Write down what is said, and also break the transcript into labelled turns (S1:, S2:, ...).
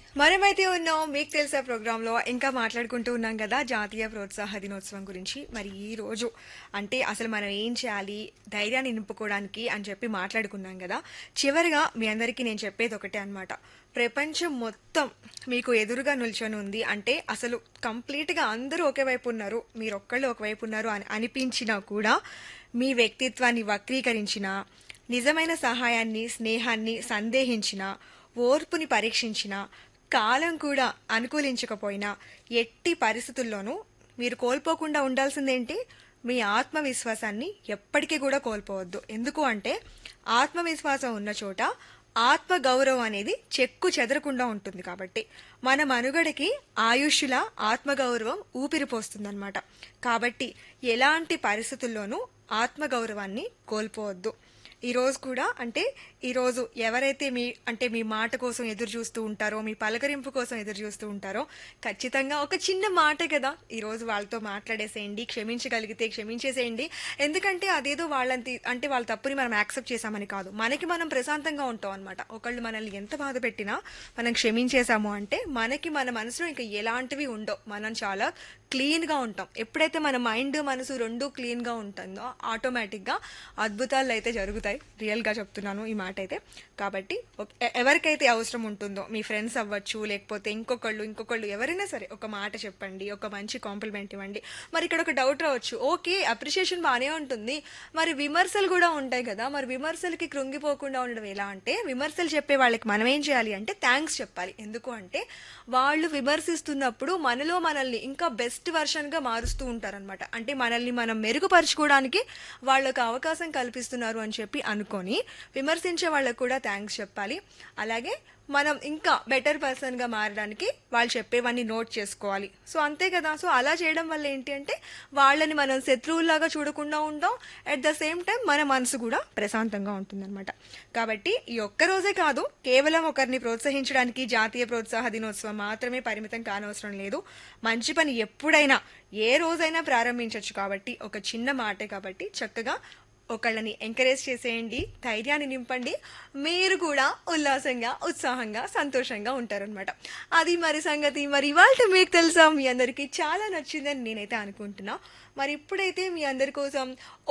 S1: మనమైతే ఉన్నాం మీకు తెలుసా ప్రోగ్రాంలో ఇంకా మాట్లాడుకుంటూ ఉన్నాం కదా జాతీయ ప్రోత్సాహ దినోత్సవం గురించి మరి ఈ రోజు అంటే అసలు మనం ఏం చేయాలి ధైర్యాన్ని నింపుకోవడానికి అని చెప్పి మాట్లాడుకున్నాం కదా చివరిగా మీ అందరికీ నేను చెప్పేది ఒకటే అన్నమాట ప్రపంచం మొత్తం మీకు ఎదురుగా నిల్చొని ఉంది అంటే అసలు కంప్లీట్గా అందరూ ఒకే వైపు ఉన్నారు మీరు ఒక్కళ్ళు ఒకవైపు ఉన్నారు అని అనిపించినా కూడా మీ వ్యక్తిత్వాన్ని వక్రీకరించిన నిజమైన సహాయాన్ని స్నేహాన్ని సందేహించిన ఓర్పుని పరీక్షించిన కాలం కూడా అనుకూలించకపోయినా ఎట్టి పరిస్థితుల్లోనూ మీరు కోల్పోకుండా ఉండాల్సిందేంటి మీ ఆత్మవిశ్వాసాన్ని ఎప్పటికీ కూడా కోల్పోవద్దు ఎందుకు అంటే ఆత్మవిశ్వాసం ఉన్న చోట ఆత్మ గౌరవం అనేది చెక్కు చెదరకుండా ఉంటుంది కాబట్టి మన మనుగడకి ఆయుష్ల ఆత్మగౌరవం ఊపిరిపోస్తుందన్నమాట కాబట్టి ఎలాంటి పరిస్థితుల్లోనూ ఆత్మగౌరవాన్ని కోల్పోవద్దు ఈ రోజు కూడా అంటే ఈ రోజు ఎవరైతే మీ అంటే మీ మాట కోసం ఎదురు చూస్తూ ఉంటారో మీ పలకరింపు కోసం ఎదురు చూస్తూ ఉంటారో ఖచ్చితంగా ఒక చిన్న మాట కదా ఈ రోజు వాళ్ళతో మాట్లాడేసేయండి క్షమించగలిగితే క్షమించేసేయండి ఎందుకంటే అదేదో వాళ్ళని అంటే వాళ్ళ తప్పుని మనం యాక్సెప్ట్ చేసామని కాదు మనకి మనం ప్రశాంతంగా ఉంటాం అనమాట ఒకళ్ళు మనల్ని ఎంత బాధ పెట్టినా మనం క్షమించేసాము అంటే మనకి మన మనసులో ఇంకా ఎలాంటివి ఉండవు మనం చాలా క్లీన్గా ఉంటాం ఎప్పుడైతే మన మైండ్ మనసు రెండు క్లీన్గా ఉంటుందో ఆటోమేటిక్గా అద్భుతాలు అయితే జరుగుతాయి రియల్గా చెప్తున్నాను ఈ మాట అయితే కాబట్టి ఒక- ఎ- ఎవరికైతే అవసరం ఉంటుందో మీ ఫ్రెండ్స్ అవ్వచ్చు లేకపోతే ఇంకొకళ్ళు ఇంకొకళ్ళు ఎవరైనా సరే ఒక మాట చెప్పండి ఒక మంచి కాంప్లిమెంట్ ఇవ్వండి మరి ఇక్కడ ఒక డౌట్ రావచ్చు ఓకే అప్రిషియేషన్ బాగానే ఉంటుంది మరి విమర్శలు కూడా ఉంటాయి కదా మరి విమర్శలకి కృంగిపోకుండా ఉండడం ఎలా అంటే విమర్శలు చెప్పే వాళ్ళకి మనం ఏం చేయాలి అంటే థ్యాంక్స్ చెప్పాలి ఎందుకు అంటే వాళ్ళు విమర్శిస్తున్నప్పుడు మనలో మనల్ని ఇంకా బెస్ట్ వర్షన్గా మారుస్తూ ఉంటారనమాట అంటే మనల్ని మనం మెరుగుపరుచుకోవడానికి వాళ్ళకు అవకాశం కల్పిస్తున్నారు అని చెప్పి అనుకొని విమర్శించే వాళ్ళకు కూడా థ్యాంక్స్ చెప్పాలి అలాగే మనం ఇంకా బెటర్ పర్సన్గా మారడానికి వాళ్ళు చెప్పేవన్నీ నోట్ చేసుకోవాలి సో అంతే కదా సో అలా చేయడం వల్ల ఏంటి అంటే వాళ్ళని మనం శత్రువుల్లాగా చూడకుండా ఉంటాం అట్ ద సేమ్ టైం మన మనసు కూడా ప్రశాంతంగా ఉంటుందన్నమాట కాబట్టి ఈ ఒక్క రోజే కాదు కేవలం ఒకరిని ప్రోత్సహించడానికి జాతీయ ప్రోత్సాహ దినోత్సవం మాత్రమే పరిమితం కానవసరం లేదు మంచి పని ఎప్పుడైనా ఏ రోజైనా ప్రారంభించవచ్చు కాబట్టి ఒక చిన్న మాటే కాబట్టి చక్కగా ఒకళ్ళని ఎంకరేజ్ చేసేయండి ధైర్యాన్ని నింపండి మీరు కూడా ఉల్లాసంగా ఉత్సాహంగా సంతోషంగా ఉంటారనమాట అది మరి సంగతి మరి ఇవాళ మీకు తెలుసా మీ అందరికీ చాలా నచ్చిందని నేనైతే అనుకుంటున్నా మరి ఇప్పుడైతే మీ అందరి కోసం